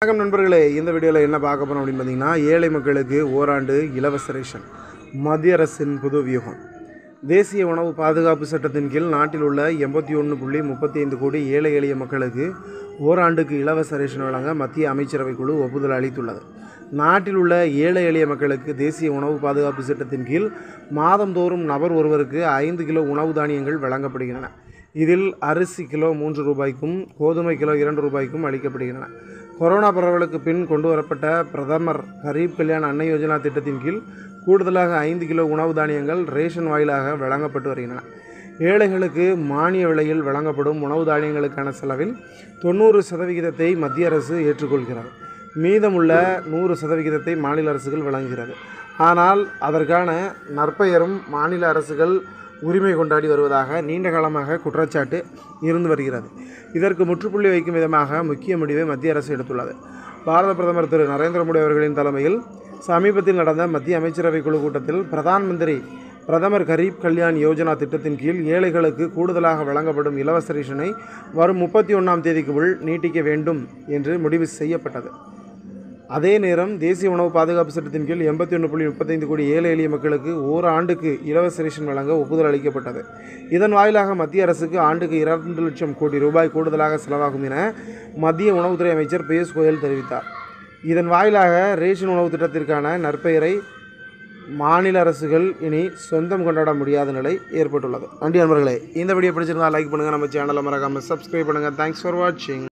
வணக்கம் நண்பர்களே இந்த வீடியோவில் என்ன பார்க்க போகிறோம் அப்படின்னு பார்த்தீங்கன்னா ஏழை மக்களுக்கு ஓராண்டு இலவச ரேஷன் மத்திய அரசின் புது வியூகம் தேசிய உணவு பாதுகாப்பு சட்டத்தின் கீழ் நாட்டில் உள்ள எண்பத்தி ஒன்று புள்ளி முப்பத்தி ஐந்து கோடி ஏழை எளிய மக்களுக்கு ஓராண்டுக்கு இலவச ரேஷன் வழங்க மத்திய அமைச்சரவை குழு ஒப்புதல் அளித்துள்ளது நாட்டில் உள்ள ஏழை எளிய மக்களுக்கு தேசிய உணவு பாதுகாப்பு சட்டத்தின் கீழ் மாதந்தோறும் நபர் ஒருவருக்கு ஐந்து கிலோ உணவு தானியங்கள் வழங்கப்படுகின்றன இதில் அரிசி கிலோ மூன்று ரூபாய்க்கும் கோதுமை கிலோ இரண்டு ரூபாய்க்கும் அளிக்கப்படுகின்றன கொரோனா பரவலுக்கு பின் கொண்டு வரப்பட்ட பிரதமர் கரீப் கல்யாண் அன்னை யோஜனா திட்டத்தின் கீழ் கூடுதலாக ஐந்து கிலோ உணவு தானியங்கள் ரேஷன் வாயிலாக வழங்கப்பட்டு வருகின்றன ஏழைகளுக்கு மானிய விலையில் வழங்கப்படும் உணவு தானியங்களுக்கான செலவில் தொண்ணூறு சதவிகிதத்தை மத்திய அரசு ஏற்றுக்கொள்கிறது மீதமுள்ள நூறு சதவிகிதத்தை மாநில அரசுகள் வழங்குகிறது ஆனால் அதற்கான நற்பெயரும் மாநில அரசுகள் உரிமை கொண்டாடி வருவதாக நீண்ட காலமாக குற்றச்சாட்டு இருந்து வருகிறது இதற்கு முற்றுப்புள்ளி வைக்கும் விதமாக முக்கிய முடிவை மத்திய அரசு எடுத்துள்ளது பாரத பிரதமர் திரு நரேந்திர மோடி அவர்களின் தலைமையில் சமீபத்தில் நடந்த மத்திய அமைச்சரவை குழு கூட்டத்தில் பிரதான் மந்திரி பிரதமர் கரீப் கல்யாண் யோஜனா திட்டத்தின் கீழ் ஏழைகளுக்கு கூடுதலாக வழங்கப்படும் இலவச ரேஷனை வரும் முப்பத்தி ஒன்றாம் தேதிக்குள் நீட்டிக்க வேண்டும் என்று முடிவு செய்யப்பட்டது அதே நேரம் தேசிய உணவு பாதுகாப்பு சட்டத்தின் கீழ் எண்பத்தி ஒன்று புள்ளி முப்பத்தைந்து கோடி ஏழை எளிய மக்களுக்கு ஓர் ஆண்டுக்கு இலவச ரேஷன் வழங்க ஒப்புதல் அளிக்கப்பட்டது இதன் வாயிலாக மத்திய அரசுக்கு ஆண்டுக்கு இரண்டு லட்சம் கோடி ரூபாய் கூடுதலாக செலவாகும் என மத்திய உணவுத்துறை அமைச்சர் பியூஷ் கோயல் தெரிவித்தார் இதன் வாயிலாக ரேஷன் உணவு திட்டத்திற்கான நற்பெயரை மாநில அரசுகள் இனி சொந்தம் கொண்டாட முடியாத நிலை ஏற்பட்டுள்ளது நன்றி நண்பர்களே இந்த வீடியோ பிடிச்சிருந்தா லைக் பண்ணுங்கள் நம்ம சேனலை மறக்காமல் சப்ஸ்கிரைப் பண்ணுங்கள் தேங்க்ஸ் ஃபார் வாட்சிங்